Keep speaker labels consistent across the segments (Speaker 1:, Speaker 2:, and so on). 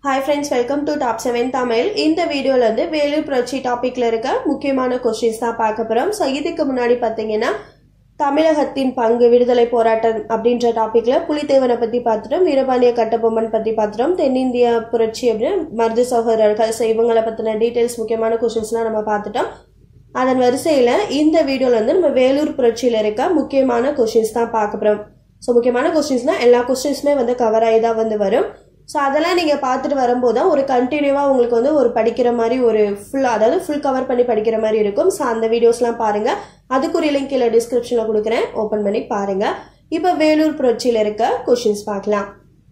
Speaker 1: hi friends welcome to top seven Tamil இந்த வீடியோல இருந்து வேலூர் புரட்சி டாபிக்ல இருக்க முக்கியமான கொஸ்டின்ஸ் தான் பார்க்க போறோம் ஸோ இதுக்கு முன்னாடி பார்த்தீங்கன்னா தமிழகத்தின் பங்கு விடுதலை போராட்டம் அப்படின்ற டாபிக்ல புலித்தேவனை பத்தி பார்த்துட்டோம் வீரபாண்டிய கட்டபொம்மன் பத்தி பார்த்துட்டோம் தென்னிந்திய புரட்சி அப்படின்னு மருது சகோதரர்கள் ஸோ இவங்களை பத்தின டீட்டெயில்ஸ் முக்கியமான கொஸ்டின்ஸ்லாம் நம்ம பார்த்துட்டோம் அதன் வரிசையில் இந்த வீடியோவில் வந்து நம்ம வேலூர் புரட்சியில் இருக்க முக்கியமான கொஸ்டின்ஸ் தான் பார்க்க போகிறோம் ஸோ முக்கியமான கொஸ்டின்ஸ்னால் எல்லா கொஸ்டின்ஸுமே வந்து கவர் ஆகி தான் வந்து வரும் ஸோ அதெல்லாம் நீங்கள் பார்த்துட்டு வரும்போது தான் ஒரு கண்டினியூவாக உங்களுக்கு வந்து ஒரு படிக்கிற மாதிரி ஒரு ஃபுல்லாக அதாவது ஃபுல் கவர் பண்ணி படிக்கிற மாதிரி இருக்கும் ஸோ அந்த வீடியோஸ்லாம் பாருங்கள் அதுக்குரிய லிங்க் கீழே டிஸ்கிரிப்ஷனில் கொடுக்குறேன் ஓப்பன் பண்ணி பாருங்கள் இப்போ வேலூர் புரட்சியில் இருக்க கொஷின்ஸ் பார்க்கலாம்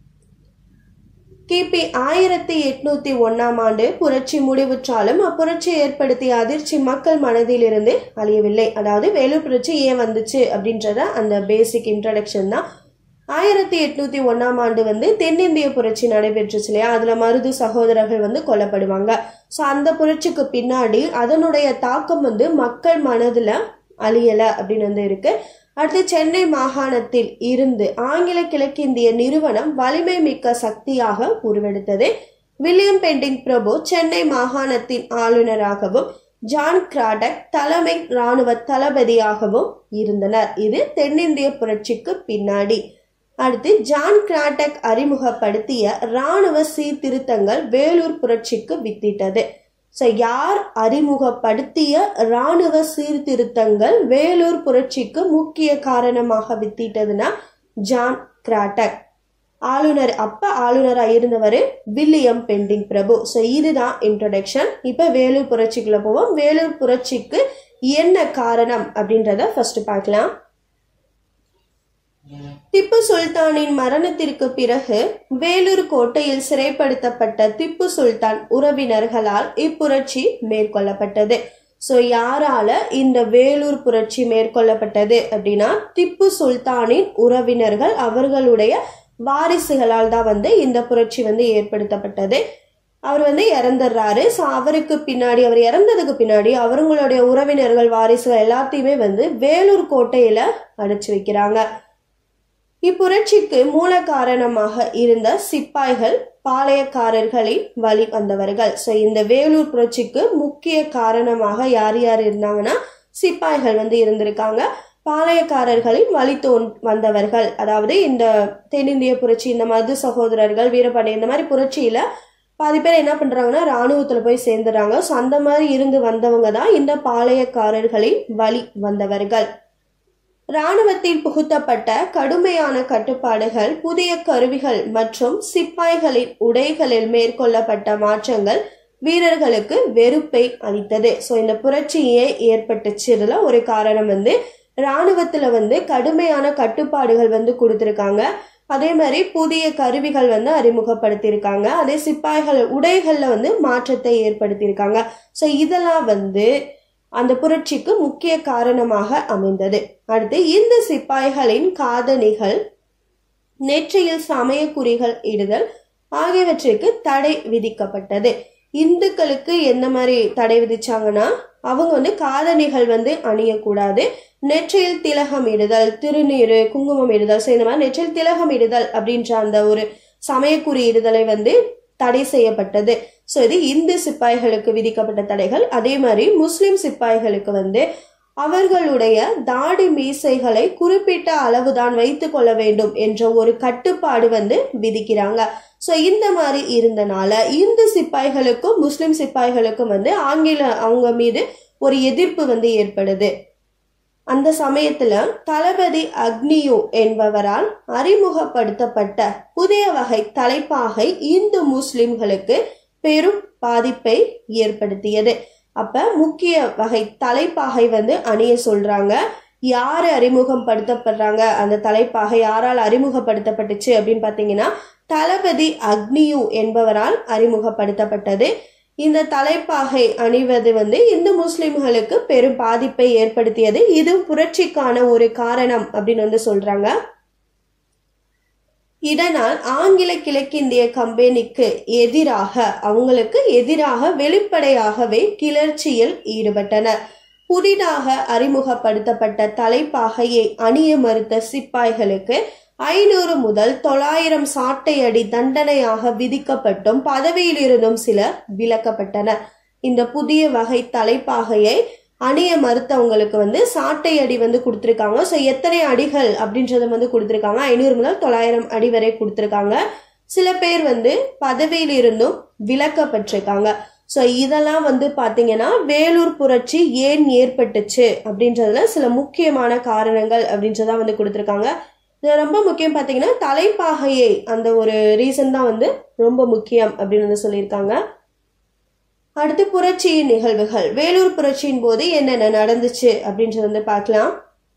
Speaker 1: கிபி ஆயிரத்தி எட்நூத்தி ஒன்னாம் ஆண்டு புரட்சி முடிவுற்றாலும் அப்புரட்சி ஏற்படுத்திய அதிர்ச்சி மக்கள் மனதிலிருந்து அழியவில்லை அதாவது வேலூர் புரட்சி ஏன் வந்துச்சு அப்படின்றத அந்த பேசிக் இன்ட்ரடக்ஷன் தான் ஆயிரத்தி எட்நூத்தி ஒன்னாம் ஆண்டு வந்து தென்னிந்திய புரட்சி நடைபெற்றுச்சு இல்லையா அதுல மருது சகோதரர்கள் வந்து கொல்லப்படுவாங்க ஸோ அந்த புரட்சிக்கு பின்னாடி அதனுடைய தாக்கம் வந்து மக்கள் மனதுல அழியல அப்படின்னு வந்து இருக்கு அடுத்து சென்னை மாகாணத்தில் இருந்து ஆங்கில கிழக்கிந்திய நிறுவனம் வலிமை மிக்க சக்தியாக உருவெடுத்தது வில்லியம் பெண்டிங் பிரபு சென்னை மாகாணத்தின் ஆளுநராகவும் ஜான் கிராடக் தலைமை இராணுவ தளபதியாகவும் இருந்தனர் இது தென்னிந்திய புரட்சிக்கு பின்னாடி அடுத்து ஜான் கிராட்டக் அறிமுகப்படுத்திய இராணுவ சீர்திருத்தங்கள் வேலூர் புரட்சிக்கு வித்திட்டது ஸோ யார் அறிமுகப்படுத்திய இராணுவ சீர்திருத்தங்கள் வேலூர் புரட்சிக்கு முக்கிய காரணமாக வித்திட்டதுன்னா ஜான் கிராட்டக் ஆளுநர் அப்ப ஆளுநரா இருந்தவர் வில்லியம் பெண்டிங் பிரபு ஸோ இதுதான் இன்ட்ரடக்ஷன் இப்ப வேலூர் புரட்சிக்குள்ள போவோம் வேலூர் புரட்சிக்கு என்ன காரணம் அப்படின்றத ஃபர்ஸ்ட் பார்க்கலாம் திப்பு சுல்தானின் மரணத்திற்கு பிறகு வேலூர் கோட்டையில் சிறைப்படுத்தப்பட்ட திப்பு சுல்தான் உறவினர்களால் இப்புரட்சி மேற்கொள்ளப்பட்டது ஸோ யாரால இந்த வேலூர் புரட்சி மேற்கொள்ளப்பட்டது அப்படின்னா திப்பு சுல்தானின் உறவினர்கள் அவர்களுடைய வாரிசுகளால் தான் வந்து இந்த புரட்சி வந்து ஏற்படுத்தப்பட்டது அவர் வந்து இறந்துடுறாரு ஸோ அவருக்கு பின்னாடி அவர் இறந்ததுக்கு பின்னாடி அவங்களுடைய உறவினர்கள் வாரிசுகள் எல்லாத்தையுமே வந்து வேலூர் கோட்டையில அடைச்சு வைக்கிறாங்க இப்புரட்சிக்கு மூல காரணமாக இருந்த சிப்பாய்கள் பாளையக்காரர்களின் வழி வந்தவர்கள் ஸோ இந்த வேலூர் புரட்சிக்கு முக்கிய காரணமாக யார் யார் இருந்தாங்கன்னா சிப்பாய்கள் வந்து இருந்திருக்காங்க பாளையக்காரர்களின் வழி தோன் வந்தவர்கள் அதாவது இந்த தென்னிந்திய புரட்சி இந்த மது சகோதரர்கள் வீரபாண்டி இந்த மாதிரி புரட்சியில பாதி பேர் என்ன பண்றாங்கன்னா ராணுவத்துல போய் சேர்ந்துடுறாங்க ஸோ அந்த மாதிரி இருந்து வந்தவங்க தான் இந்த பாளையக்காரர்களின் வழி வந்தவர்கள் இராணுவத்தில் புகுத்தப்பட்ட கடுமையான கட்டுப்பாடுகள் புதிய கருவிகள் மற்றும் சிப்பாய்களின் உடைகளில் மேற்கொள்ளப்பட்ட மாற்றங்கள் வீரர்களுக்கு வெறுப்பை அளித்தது ஸோ இந்த புரட்சி ஏன் ஏற்பட்டுச்சு இதுல ஒரு காரணம் வந்து இராணுவத்துல வந்து கடுமையான கட்டுப்பாடுகள் வந்து கொடுத்துருக்காங்க அதே மாதிரி புதிய கருவிகள் வந்து அறிமுகப்படுத்தியிருக்காங்க அதே சிப்பாய்கள் உடைகள்ல வந்து மாற்றத்தை ஏற்படுத்தியிருக்காங்க ஸோ இதெல்லாம் வந்து அந்த புரட்சிக்கு முக்கிய காரணமாக அமைந்தது அடுத்து இந்த சிப்பாய்களின் காதணிகள் நெற்றியில் சமய குறிகள் இடுதல் ஆகியவற்றிற்கு தடை விதிக்கப்பட்டது இந்துக்களுக்கு எந்த மாதிரி தடை விதிச்சாங்கன்னா அவங்க வந்து காதணிகள் வந்து அணியக்கூடாது நெற்றியில் திலகம் இடுதல் திருநீரு குங்குமம் இடுதல் ஸோ இந்த மாதிரி நெற்றியில் திலகம் இடுதல் அப்படின்ற அந்த ஒரு சமயக்குறி இடுதலை வந்து தடை செய்யப்பட்டது ஸோ இது இந்து சிப்பாய்களுக்கு விதிக்கப்பட்ட தடைகள் அதே மாதிரி முஸ்லிம் சிப்பாய்களுக்கு வந்து அவர்களுடைய தாடி மீசைகளை குறிப்பிட்ட அளவுதான் வைத்து கொள்ள வேண்டும் என்ற ஒரு கட்டுப்பாடு வந்து விதிக்கிறாங்க ஸோ இந்த மாதிரி இருந்தனால இந்து சிப்பாய்களுக்கும் முஸ்லிம் சிப்பாய்களுக்கும் வந்து ஆங்கில அவங்க மீது ஒரு எதிர்ப்பு வந்து ஏற்படுது அந்த சமயத்துல தளபதி அக்னியோ என்பவரால் அறிமுகப்படுத்தப்பட்ட புதிய வகை தலைப்பாகை இந்து முஸ்லிம்களுக்கு பெரும் பாதிப்பை ஏற்படுத்தியது அப்ப முக்கிய வகை தலைப்பாகை வந்து அணிய சொல்றாங்க யாரு அறிமுகம் படுத்தப்படுறாங்க அந்த தலைப்பாகை யாரால் அறிமுகப்படுத்தப்பட்டுச்சு அப்படின்னு பாத்தீங்கன்னா தளபதி அக்னியு என்பவரால் அறிமுகப்படுத்தப்பட்டது இந்த தலைப்பாகை அணிவது வந்து இந்து முஸ்லிம்களுக்கு பெரும் பாதிப்பை ஏற்படுத்தியது இது புரட்சிக்கான ஒரு காரணம் அப்படின்னு வந்து சொல்றாங்க இதனால் ஆங்கில கிழக்கிந்திய கம்பெனிக்கு எதிராக அவங்களுக்கு எதிராக வெளிப்படையாகவே கிளர்ச்சியில் ஈடுபட்டனர் புதிதாக அறிமுகப்படுத்தப்பட்ட தலைப்பாகையை அணிய மறுத்த சிப்பாய்களுக்கு ஐநூறு முதல் தொள்ளாயிரம் சாட்டை அடி தண்டனையாக விதிக்கப்பட்டும் பதவியில் இருந்தும் சிலர் விலக்கப்பட்டனர் இந்த புதிய வகை தலைப்பாகையை அணிய மறுத்தவங்களுக்கு வந்து சாட்டை அடி வந்து கொடுத்துருக்காங்க ஸோ எத்தனை அடிகள் அப்படின்றத வந்து கொடுத்துருக்காங்க ஐநூறு முதல் தொள்ளாயிரம் அடி வரை கொடுத்துருக்காங்க சில பேர் வந்து பதவியில் இருந்தும் விலக்கப்பட்டிருக்காங்க ஸோ இதெல்லாம் வந்து பார்த்தீங்கன்னா வேலூர் புரட்சி ஏன் ஏற்பட்டுச்சு அப்படின்றதுல சில முக்கியமான காரணங்கள் அப்படின்றதா வந்து கொடுத்துருக்காங்க இது ரொம்ப முக்கியம் பார்த்தீங்கன்னா தலைப்பாகையை அந்த ஒரு ரீசன் தான் வந்து ரொம்ப முக்கியம் அப்படின்னு வந்து சொல்லியிருக்காங்க அடுத்து புரட்சியின் நிகழ்வுகள் வேலூர் புரட்சியின் போது என்னென்ன நடந்துச்சு அப்படின்றத வந்து பார்க்கலாம்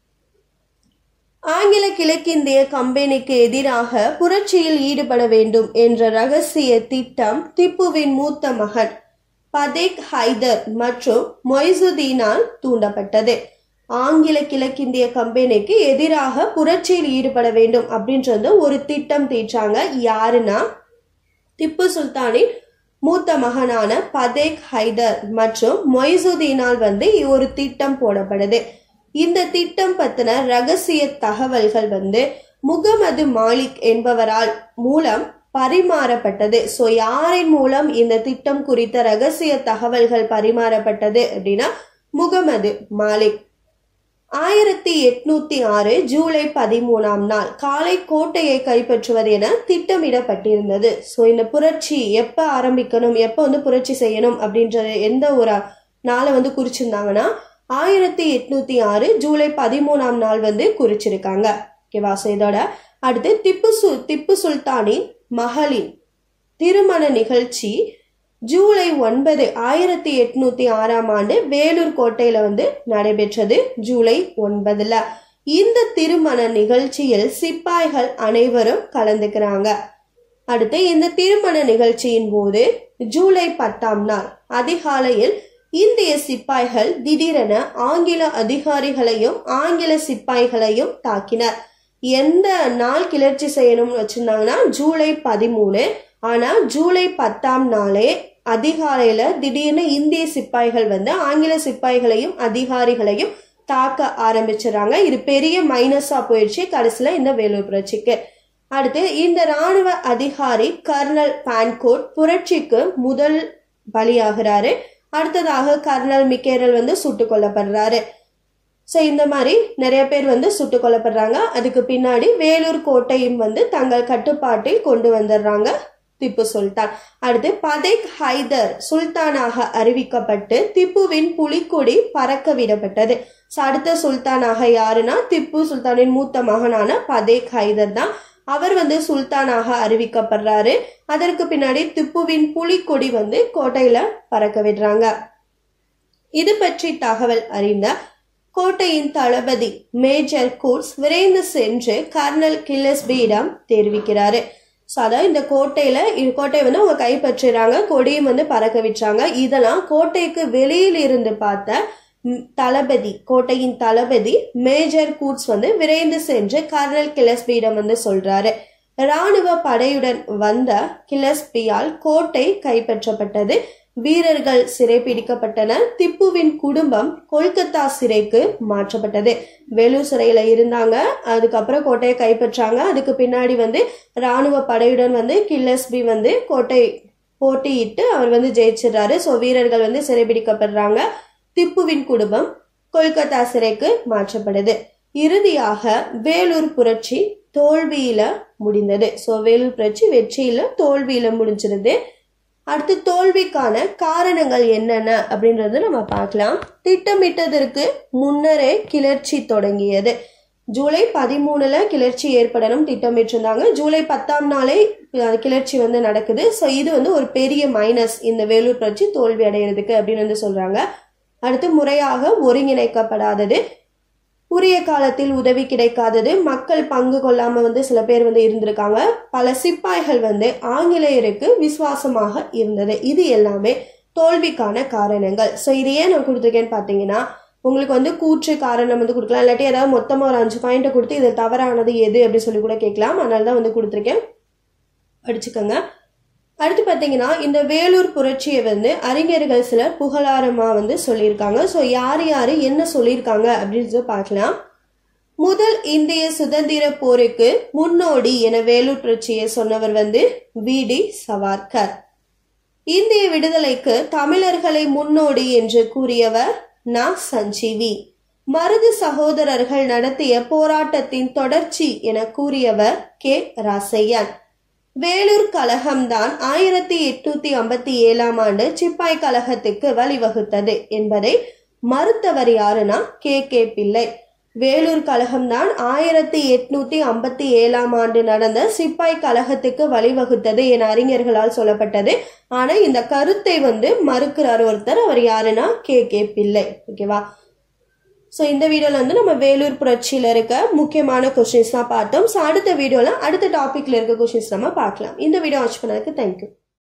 Speaker 1: ஆங்கில கிழக்கிந்திய கம்பெனிக்கு எதிராக புரட்சியில் ஈடுபட வேண்டும் என்ற ரகசிய திட்டம் திப்புவின் மூத்த மகன் பதேக் ஹைதர் மற்றும் மொய்சுதீனால் தூண்டப்பட்டது ஆங்கில கிழக்கிந்திய கம்பெனிக்கு எதிராக புரட்சியில் ஈடுபட வேண்டும் அப்படின்றது ஒரு திட்டம் தீட்டாங்க யாருன்னா திப்பு சுல்தானின் மூத்த மகனான பதேக் ஹைதர் மற்றும் மொய்சுதீனால் வந்து ஒரு திட்டம் போடப்படுது இந்த திட்டம் பத்தின ரகசிய தகவல்கள் வந்து முகமது மாலிக் என்பவரால் மூலம் பரிமாறப்பட்டது ஸோ யாரின் மூலம் இந்த திட்டம் குறித்த ரகசிய தகவல்கள் பரிமாறப்பட்டது அப்படின்னா முகமது மாலிக் ஆயிரத்தி எட்நூத்தி ஆறு ஜூலை பதிமூணாம் நாள் காலை கோட்டையை கைப்பற்றுவது என திட்டமிடப்பட்டிருந்தது ஸோ இந்த புரட்சி எப்போ ஆரம்பிக்கணும் எப்போ வந்து புரட்சி செய்யணும் அப்படின்ற எந்த ஒரு நாளை வந்து குறிச்சிருந்தாங்கன்னா ஆயிரத்தி எட்நூத்தி ஆறு ஜூலை பதிமூணாம் நாள் வந்து குறிச்சிருக்காங்க ஓகேவா ஸோ இதோட அடுத்து திப்பு சு திப்பு சுல்தானின் மகளின் திருமண நிகழ்ச்சி ஜூலை ஒன்பது ஆயிரத்தி எட்நூத்தி ஆறாம் ஆண்டு வேலூர் கோட்டையில வந்து நடைபெற்றது ஜூலை ஒன்பதுல இந்த திருமண நிகழ்ச்சியில் சிப்பாய்கள் அனைவரும் கலந்துக்கிறாங்க அடுத்து இந்த திருமண நிகழ்ச்சியின் போது ஜூலை பத்தாம் நாள் அதிகாலையில் இந்திய சிப்பாய்கள் திடீரென ஆங்கில அதிகாரிகளையும் ஆங்கில சிப்பாய்களையும் தாக்கினர் எந்த நாள் கிளர்ச்சி செய்யணும்னு வச்சிருந்தாங்கன்னா ஜூலை பதிமூணு ஆனா ஜூலை பத்தாம் நாளே அதிகாலையில திடீர்னு இந்திய சிப்பாய்கள் வந்து ஆங்கில சிப்பாய்களையும் அதிகாரிகளையும் தாக்க ஆரம்பிச்சிடறாங்க இது பெரிய மைனஸா போயிடுச்சு கடைசியில இந்த வேலூர் புரட்சிக்கு அடுத்து இந்த ராணுவ அதிகாரி கர்னல் பான்கோட் புரட்சிக்கு முதல் பலியாகிறாரு அடுத்ததாக கர்னல் மிக்கேரல் வந்து சுட்டுக் கொல்லப்படுறாரு ஸோ இந்த மாதிரி நிறைய பேர் வந்து சுட்டுக் கொல்லப்படுறாங்க அதுக்கு பின்னாடி வேலூர் கோட்டையும் வந்து தங்கள் கட்டுப்பாட்டில் கொண்டு வந்துடுறாங்க திப்பு சுல்தான் அடுத்து பதேக் ஹைதர் சுல்தானாக அறிவிக்கப்பட்டு திப்புவின் புலிக்கொடி பறக்க விடப்பட்டது ஸோ அடுத்த சுல்தானாக யாருன்னா திப்பு சுல்தானின் மூத்த மகனான பதேக் ஹைதர் தான் அவர் வந்து சுல்தானாக அறிவிக்கப்படுறாரு அதற்கு பின்னாடி திப்புவின் புலிக்கொடி வந்து கோட்டையில பறக்க விடுறாங்க இது பற்றி தகவல் அறிந்த கோட்டையின் தளபதி மேஜர் கூட்ஸ் விரைந்து சென்று கர்னல் கில்லஸ்பியிடம் தெரிவிக்கிறாரு ஸோ அதான் இந்த கோட்டையில இது கோட்டையை வந்து அவங்க கைப்பற்றுறாங்க கொடியும் வந்து பறக்க விட்டுறாங்க இதெல்லாம் கோட்டைக்கு வெளியில் இருந்து பார்த்த ம், தளபதி கோட்டையின் தளபதி மேஜர் கூட்ஸ் வந்து விரைந்து சென்று கர்னல் கிளஸ்பியிடம் வந்து சொல்றாரு ராணுவ படையுடன் வந்த கிளஸ்பியால் கோட்டை கைப்பற்றப்பட்டது வீரர்கள் சிறைப்பிடிக்கப்பட்டனர் திப்புவின் குடும்பம் கொல்கத்தா சிறைக்கு மாற்றப்பட்டது வேலூர் சிறையில இருந்தாங்க அதுக்கப்புறம் கோட்டையை கைப்பற்றாங்க அதுக்கு பின்னாடி வந்து ராணுவ படையுடன் வந்து கில்லஸ்பி வந்து கோட்டை போட்டியிட்டு அவர் வந்து ஜெயிச்சிடுறாரு ஸோ வீரர்கள் வந்து சிறைபிடிக்கப்படுறாங்க திப்புவின் குடும்பம் கொல்கத்தா சிறைக்கு மாற்றப்படுது இறுதியாக வேலூர் புரட்சி தோல்வியில முடிந்தது ஸோ வேலூர் புரட்சி வெற்றியில தோல்வியில முடிஞ்சிருது அடுத்து தோல்விக்கான காரணங்கள் என்னென்ன அப்படின்றது நம்ம பார்க்கலாம் திட்டமிட்டதற்கு முன்னரே கிளர்ச்சி தொடங்கியது ஜூலை பதிமூணுல கிளர்ச்சி ஏற்படணும் திட்டமிட்டிருந்தாங்க ஜூலை பத்தாம் நாளே அஹ், கிளர்ச்சி வந்து நடக்குது ஸோ இது வந்து ஒரு பெரிய மைனஸ் இந்த வேலூர் புரட்சி தோல்வி அடைகிறதுக்கு அப்படின்னு வந்து சொல்றாங்க அடுத்து முறையாக ஒருங்கிணைக்கப்படாதது உரிய காலத்தில் உதவி கிடைக்காதது மக்கள் பங்கு கொள்ளாம வந்து சில பேர் வந்து இருந்திருக்காங்க பல சிப்பாய்கள் வந்து ஆங்கிலேயருக்கு விசுவாசமாக இருந்தது இது எல்லாமே தோல்விக்கான காரணங்கள் ஸோ இது ஏன் நான் கொடுத்துருக்கேன்னு பார்த்தீங்கன்னா உங்களுக்கு வந்து கூற்று காரணம் வந்து கொடுக்கலாம் இல்லாட்டி ஏதாவது மொத்தமாக ஒரு அஞ்சு பாயிண்ட்டை கொடுத்து இது தவறானது எது அப்படின்னு சொல்லி கூட கேட்கலாம் அதனால தான் வந்து கொடுத்துருக்கேன் படிச்சுக்கோங்க அடுத்து பார்த்தீங்கன்னா இந்த வேலூர் புரட்சியை வந்து அறிஞர்கள் சிலர் புகழாரமா வந்து சொல்லியிருக்காங்க ஸோ யார் யார் என்ன சொல்லியிருக்காங்க அப்படின்றத பார்க்கலாம் முதல் இந்திய சுதந்திர போருக்கு முன்னோடி என வேலூர் புரட்சியை சொன்னவர் வந்து வி டி சவார்கர் இந்திய விடுதலைக்கு தமிழர்களை முன்னோடி என்று கூறியவர் நா சஞ்சீவி மருது சகோதரர்கள் நடத்திய போராட்டத்தின் தொடர்ச்சி என கூறியவர் கே ராசையன் வேலூர் கழகம்தான் ஆயிரத்தி எட்நூத்தி ஐம்பத்தி ஏழாம் ஆண்டு சிப்பாய் கழகத்துக்கு வழிவகுத்தது என்பதை மறுத்தவர் யாருன்னா கே கே பிள்ளை வேலூர் கழகம்தான் ஆயிரத்தி எட்நூத்தி ஐம்பத்தி ஏழாம் ஆண்டு நடந்த சிப்பாய் கழகத்துக்கு வழிவகுத்தது என அறிஞர்களால் சொல்லப்பட்டது ஆனா இந்த கருத்தை வந்து மறுக்கிறார் ஒருத்தர் அவர் யாருன்னா கே கே பிள்ளை ஓகேவா ஸோ இந்த வீடியோவில் வந்து நம்ம வேலூர் புரட்சியில் இருக்க முக்கியமான கொஷின்ஸ் தான் பார்த்தோம் ஸோ அடுத்த வீடியோவில் அடுத்த டாப்பிக்கில் இருக்க கொஷின்ஸ் நம்ம பார்க்கலாம் இந்த வீடியோ வாட்ச் பண்ணதுக்கு தேங்க்யூ